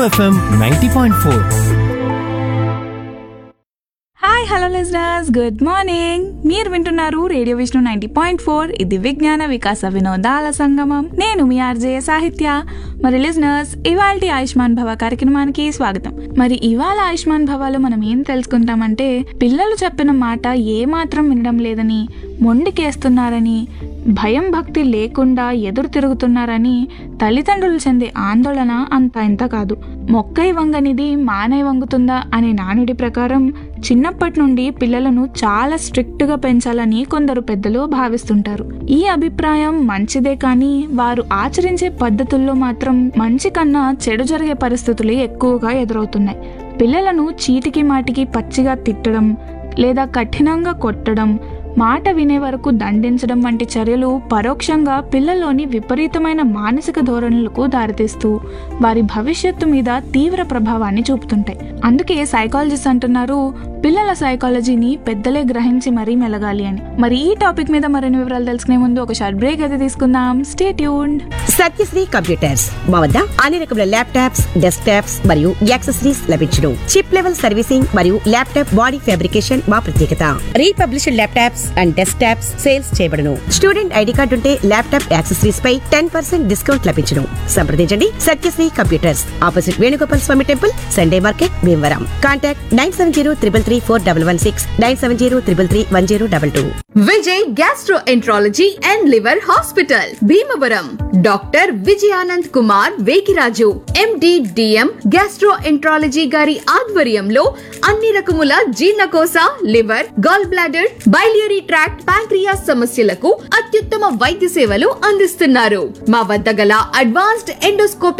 FM ninety point four hi hello listeners good morning మీరు వింటున్నారు radio Vishnu ninety point four ఇది విజ్ఞాన వికాస వినోదాల సంగమం నేను మీ ఆర్జే సాహిత్య మరి లిజనర్స్ ఇవాళ ఆయుష్మాన్ భవ కార్యక్రమానికి స్వాగతం మరి ఇవాళ ఆయుష్మాన్ భవాలో మనం ఏం తెలుసుకుంటామంటే పిల్లలు చెప్పిన మాట ఏ మాత్రం వినడం లేదని మొండికేస్తున్నారని భయం భక్తి లేకుండా ఎదురు తిరుగుతున్నారని తల్లిదండ్రులు చెందే ఆందోళన అంత ఇంత కాదు మొక్కై వంగనిది మానై వంగుతుందా అనే నానుడి ప్రకారం చిన్నప్పటి నుండి పిల్లలను చాలా స్ట్రిక్ట్ గా పెంచాలని కొందరు పెద్దలు భావిస్తుంటారు ఈ అభిప్రాయం మంచిదే కానీ వారు ఆచరించే పద్ధతుల్లో మాత్రం మంచి కన్నా చెడు జరిగే పరిస్థితులు ఎక్కువగా ఎదురవుతున్నాయి పిల్లలను చీటికి మాటికి పచ్చిగా తిట్టడం లేదా కఠినంగా కొట్టడం మాట వినే వరకు దండించడం వంటి చర్యలు పరోక్షంగా పిల్లల్లోని విపరీతమైన మానసిక ధోరణులకు దారితీస్తూ వారి భవిష్యత్తు మీద తీవ్ర ప్రభావాన్ని చూపుతుంటాయి అందుకే సైకాలజిస్ట్ అంటున్నారు పిల్లల సైకాలజీని పెద్దలే గ్రహించి మరీ మెలగాలి అని మరి ఈ టాపిక్ మీద మరిన్ని వివరాలు తెలుసుకునే ముందు ఒక షార్ట్ బ్రేక్ అయితే తీసుకుందాం స్టే ట్యూన్డ్ సత్యశ్రీ కంప్యూటర్స్ మా వద్ద అన్ని రకముల ల్యాప్టాప్స్ డెస్క్ టాప్స్ మరియు యాక్సెసరీస్ లభించును చిప్ లెవెల్ సర్వీసింగ్ మరియు ల్యాప్టాప్ బాడీ ఫ్యాబ్రికేషన్ మా ప్రత్యేకత refurbished laptops and desktops sales చేయబడును స్టూడెంట్ ఐడి కార్డు ఉంటే ల్యాప్టాప్ యాక్సెసరీస్ పై టెన్ పర్సెంట్ డిస్కౌంట్ లభించును సంప్రదించండి Satyasri computers opposite Venugopal Swamy temple Sunday market Bhimavaram contact nine seven zero triple three four double one six nine seven zero triple three one zero double two Vijay gastroenterology and liver hospital Bhimavaram doctor Vijayanand Kumar Vekiraju MD DM gastroenterology గారి ఆధ్వర్యంలో అన్ని రకముల జీర్ణకోశ liver gallbladder biliary tract pancreas సమస్యలకు అత్యుత్తమ వైద్య సేవలు అందిస్తున్నారు మా వద్ద గల అడ్వాన్స్డ్ ఎండోస్కోపీ